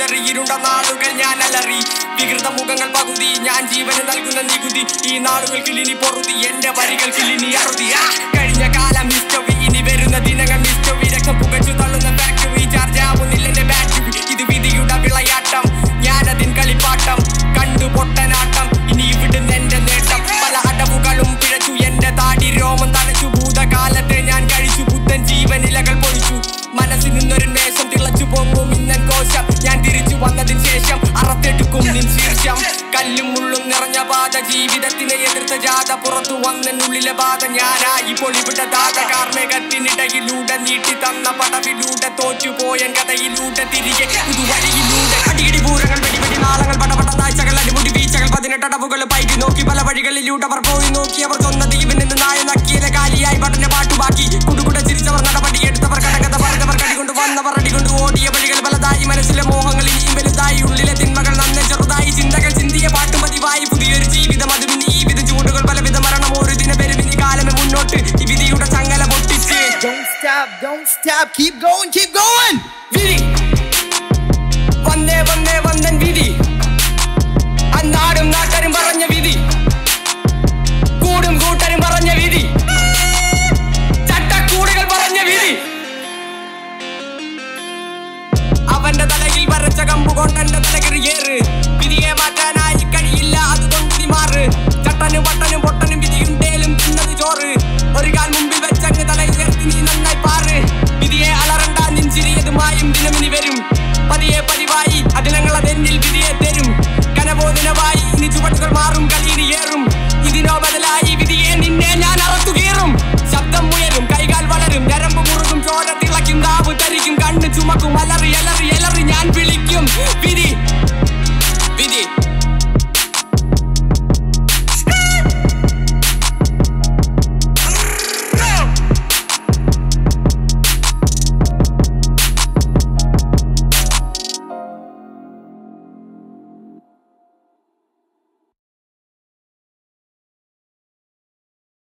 ഉടറി ഇരുണ്ട നാളുകൾ ഞാൻ അലറി വികൃത മുഖങ്ങൾ പകുതി ഞാൻ ജീവന് നൽകുന്ന നികുതി ഈ നാളുകൾക്ക് ഇനി പൊറുതി എന്റെ വരികൾക്ക് ഇനി അറുതി ആ! കഴിഞ്ഞ കാലം ഹിസ്റ്ററി ഇനി വരുന്ന ദിനങ്ങൾ ഹിസ്റ്ററി രക്തം പുകച്ചു തള്ളുന്ന ഫാക്ടറി ചാർജ് ആവുന്നില്ല എന്റെ ബാറ്ററി ഇത് വിധിയുടെ വിളയാട്ടം ഞാനതിൻ കളിപ്പാട്ടം കണ്ടു പൊട്ടനാട്ടം ഇനി ഇവിടുന്ന് എന്റെ നേട്ടം പല അടവുകളും പിഴച്ചു എന്റെ താടി രോമം തലച്ചു ഭൂതകാലത്തെ ഞാൻ കഴിച്ചു പുത്തൻ ജീവനിലകൾ പൊഴിച്ചു മനസ്സിൽ നിന്നൊരു മേശം തിളച്ചു പൊങ്ങും ഇന്നൻ കോശം ഞാൻ തിരിച്ചു വന്നതിന് ശേഷം അറത്തെടുക്കും നിൻ ശീർഷം കല്ലും മുള്ളും നിറഞ്ഞ പാത ജീവിതത്തിനെ എതിർത്ത ജാത പുറത്തു വന്നുള്ളിലെ ബാധ ഞാനായി പൊളിവിട്ട ദാത കാർമേകത്തിനിടയിലൂടെ നീട്ടി തന്ന പടവിലൂടെ തോറ്റുപോയ കഥയിലൂടെ തിരികെ പുതുവഴിയിലൂടെ അടിയിടി പൂരങ്ങൾ വെടിവെടി നാളങ്ങൾ പടപട നാഴ്ചകൾ അടിമുടി വീഴ്ചകൾ പതിനെട്ടടവുകൾ പൈകി നോക്കി പല വഴികളിലൂടെ അവർ പോയി നോക്കി അവർ സ്വന്തം ദ്വീപിൽ നിന്ന് നായ നക്കിയിലെ കാലിയായി പഠന പാട്ടുപാക്കി കുടുകുട ചിരിച്ചവർ നടപടി എടുത്തവർ കടകഥ പറഞ്ഞവർ കടികൊണ്ട് വന്നവർ അടികൊണ്ട് ഓടിയ വഴികൾ പലതായി മനസ്സിലെ മോഹങ്ങൾ ഇനിയും വലുതായി ഉള്ളിലെ തിന്മകൾ നന്നെ ചെറുതായി ചിന്തകൾ ചിന്തിയ പാട്ട് പതിവായി പുതിയൊരു ജീവിതം അത് പിന്നെ ഈ വിധ ചൂടുകൾ പലവിധ മരണം ഒരു ദിന പെരുവിനി കാലമേ മുന്നോട്ട് ഈ വിധിയുടെ ചങ്ങല പൊട്ടിച്ച് Don't stop, don't stop, keep going, keep going! വിധി